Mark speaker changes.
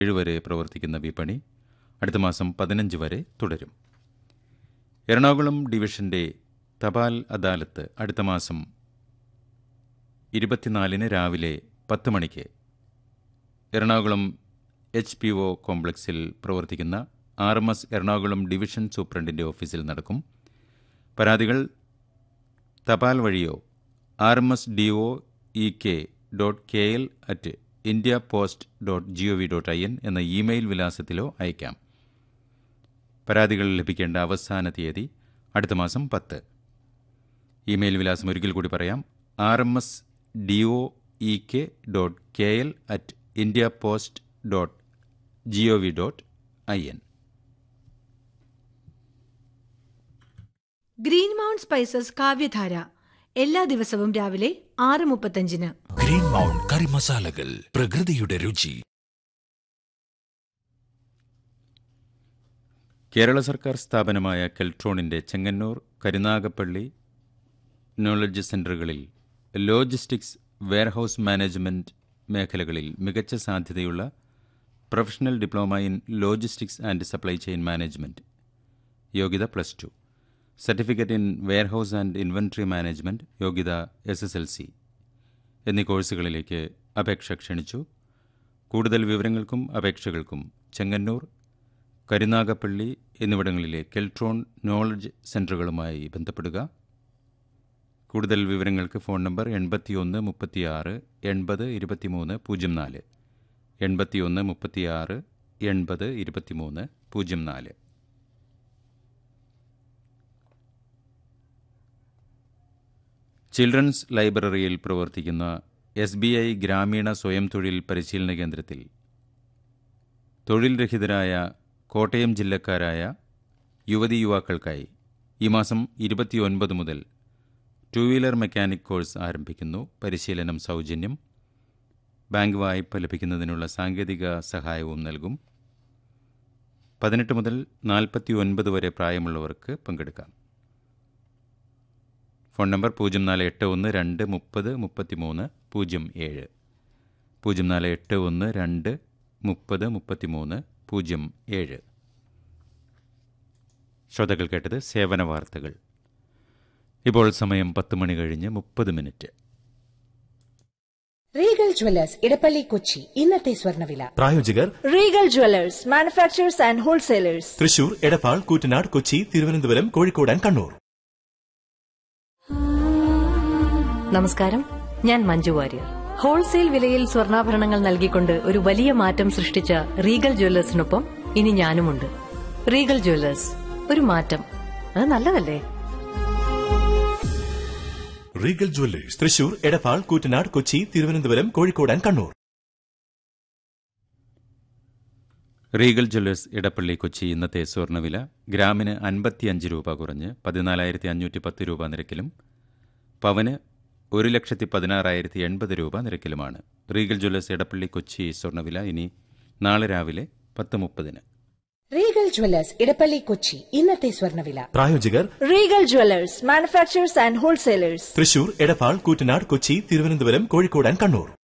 Speaker 1: ഏഴ് വരെ പ്രവർത്തിക്കുന്ന വിപണി അടുത്ത മാസം പതിനഞ്ച് വരെ തുടരും എറണാകുളം ഡിവിഷന്റെ തപാൽ അദാലത്ത് അടുത്ത മാസം ഇരുപത്തിനാലിന് രാവിലെ പത്ത് മണിക്ക് എറണാകുളം എച്ച് പി ഒ കോംപ്ലക്സിൽ പ്രവർത്തിക്കുന്ന R M S Ernakulam division സൂപ്രണ്ടിന്റെ ഓഫീസിൽ നടക്കും പരാതികൾ തപാൽ വഴിയോ R M S D O E K dot K L at India post dot G O V dot I N എന്ന ഇമെയിൽ വിലാസത്തിലോ അയക്കാം പരാതികൾ ലഭിക്കേണ്ട അവസാന തീയതി അടുത്ത മാസം പത്ത് ഇമെയിൽ വിലാസം ഒരിക്കൽ കൂടി പറയാം R M S D O E K dot K L at India post dot G O V dot I N
Speaker 2: green mount spices Kavyadhara എല്ലാ ദിവസവും രാവിലെ ആറ് മുപ്പത്തഞ്ചിന്
Speaker 3: ഗ്രീൻ മൗണ്ട് കറി മസാലകൾ പ്രകൃതിയുടെ രുചി
Speaker 1: കേരള സർക്കാർ സ്ഥാപനമായ കെൽട്രോണിന്റെ ചെങ്ങന്നൂർ കരുനാഗപ്പള്ളി നോളജ് സെന്ററുകളിൽ ലോജിസ്റ്റിക്സ് വെയർഹൌസ് മാനേജ്മെന്റ് മേഖലകളിൽ മികച്ച സാധ്യതയുള്ള professional diploma in logistics and supply chain management യോഗ്യത plus two certificate in warehouse and inventory management യോഗ്യത എസ് എസ് എൽ സി എന്നീ കോഴ്സുകളിലേക്ക് അപേക്ഷ ക്ഷണിച്ചു കൂടുതൽ വിവരങ്ങൾക്കും അപേക്ഷകൾക്കും ചെങ്ങന്നൂർ കരുനാഗപ്പള്ളി എന്നിവിടങ്ങളിലെ കെൽട്രോൺ നോളജ് സെന്ററുകളുമായി ബന്ധപ്പെടുക കൂടുതൽ വിവരങ്ങൾക്ക് ഫോൺ നമ്പർ എൺപത്തിയൊന്ന് മുപ്പത്തിയാറ് എൺപത് ഇരുപത്തിമൂന്ന് പൂജ്യം നാല് എൺപത്തിയൊന്ന് മുപ്പത്തിയാറ് എൺപത് ഇരുപത്തിമൂന്ന് പൂജ്യം നാല് ചിൽഡ്രൻസ് ലൈബ്രറിയിൽ പ്രവർത്തിക്കുന്ന എസ് ബി ഐ ഗ്രാമീണ സ്വയം തൊഴിൽ പരിശീലന കേന്ദ്രത്തിൽ തൊഴിൽ രഹിതരായ കോട്ടയം ജില്ലക്കാരായ യുവതി യുവാക്കൾക്കായി ഈ മാസം ഇരുപത്തിയൊൻപത് മുതൽ ടു വീലർ മെക്കാനിക് കോഴ്സ് ആരംഭിക്കുന്നു പരിശീലനം സൗജന്യം ബാങ്ക് വായ്പ ലഭിക്കുന്നതിനുള്ള സാങ്കേതിക സഹായവും നൽകും പതിനെട്ട് മുതൽ നാൽപ്പത്തി ഒൻപത് വരെ പ്രായമുള്ളവർക്ക് പങ്കെടുക്കാം ഫോൺ നമ്പർ പൂജ്യം നാല് എട്ട് ഒന്ന് രണ്ട് മുപ്പത് മുപ്പത്തിമൂന്ന് പൂജ്യം ഏഴ് പൂജ്യം നാല് എട്ട് ഒന്ന് രണ്ട് മുപ്പത് മുപ്പത്തിമൂന്ന് പൂജ്യം ഏഴ് ശ്രോതാക്കൾ കേട്ടത് സേവന വാർത്തകൾ ഇപ്പോൾ സമയം പത്ത് മണി കഴിഞ്ഞ് മുപ്പത് minute
Speaker 4: Regal Jewellers Edappally Kochi ഇന്നത്തെ സ്വർണ്ണവില
Speaker 5: പ്രായോജകർ
Speaker 6: Regal Jewellers manufacturers and wholesalers
Speaker 5: Thrissur Edappal Koottanad Kochi Thiruvananthapuram Kozhikode and Kannur
Speaker 7: നമസ്കാരം ഞാൻ മഞ്ജു വാര്യർ ഹോൾസെയിൽ വിലയിൽ സ്വർണ്ണാഭരണങ്ങൾ നൽകിക്കൊണ്ട് ഒരു വലിയ മാറ്റം സൃഷ്ടിച്ച റീഗൽ ജ്വല്ലേഴ്സിനൊപ്പം ഇനി ഞാനുമുണ്ട് റീഗൽ ജ്വല്ലേഴ്സ് ഒരു മാറ്റം അത് നല്ലതല്ലേ
Speaker 5: Regal Jewellers Thrissur Edappal Koottanad Kochi Thiruvananthapuram Kozhikode and Kannur
Speaker 1: Regal Jewellers Edappally Kochi ഇന്നത്തെ സ്വർണ്ണവില ഗ്രാമിന് അൻപത്തിയഞ്ച് രൂപ കുറഞ്ഞ് പതിനാലായിരത്തി അഞ്ഞൂറ്റി പത്ത് രൂപ നിരക്കിലും പവന് ഒരു ലക്ഷത്തി പതിനാറായിരത്തി എൺപത് രൂപ നിരക്കിലുമാണ് റീഗൽ ജ്വല്ലേഴ്സ് ഇടപ്പള്ളി കൊച്ചി സ്വർണ്ണവില ഇനി നാളെ രാവിലെ പത്ത് മുപ്പതിന്
Speaker 4: റീഗൽ ജ്വല്ലേഴ്സ് ഇടപ്പള്ളി കൊച്ചി ഇന്നത്തെ സ്വർണ്ണവില
Speaker 5: പ്രായോജകർ
Speaker 6: Regal Jewellers manufacturers and wholesalers
Speaker 5: Thrissur Edappal Koottanad Kochi Thiruvananthapuram Kozhikode and Kannur